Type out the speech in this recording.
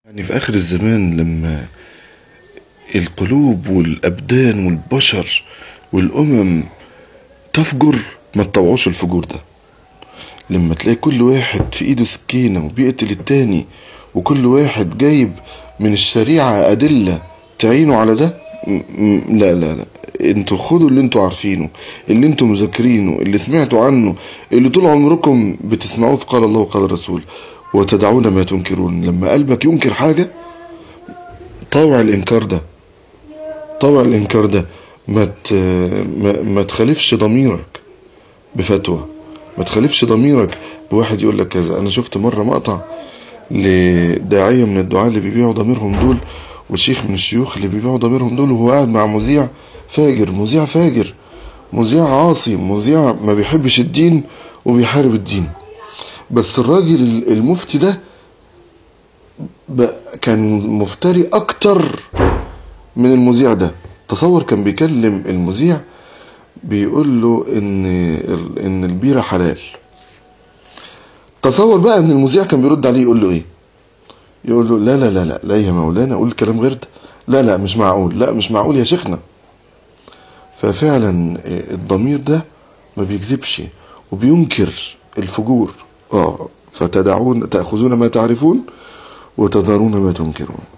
يعني في آخر الزمان لما القلوب والأبدان والبشر والأمم تفجر ما تطوعوش الفجور ده لما تلاقي كل واحد في ايده سكينة وبيقتل التاني وكل واحد جايب من الشريعة أدلة تعينوا على ده م- م- لا لا لا انتوا خدوا اللي انتوا عارفينه اللي انتوا مذاكرينه اللي سمعتوا عنه اللي طول عمركم بتسمعوه في قال الله وقال الرسول وتدعون ما تنكرون لما قلبك ينكر حاجة طاوع الإنكار ده طاوع الإنكار ده ما ت... ما, ما تخالفش ضميرك بفتوى ما تخالفش ضميرك بواحد يقول لك كذا انا شفت مرة مقطع لداعية من الدعاة اللي بيبيعوا ضميرهم دول وشيخ من الشيوخ اللي بيبيعوا ضميرهم دول وهو قاعد مع مذيع فاجر مذيع فاجر مذيع عاصي مذيع ما بيحبش الدين وبيحارب الدين بس الراجل المفتي ده بقى- كان مفتري اكتر من المذيع ده تصور كان بيكلم المذيع بيقول له ان ال- ان البيره حلال تصور بقى ان المذيع كان بيرد عليه يقول له ايه يقول له لا لا لا لا لا يا مولانا قول كلام غير ده لا لا مش معقول لا مش معقول يا شيخنا ففعلا الضمير ده ما بيكذبش وبينكر الفجور اه فتدعون تأخذون ما تعرفون وتذرون ما تنكرون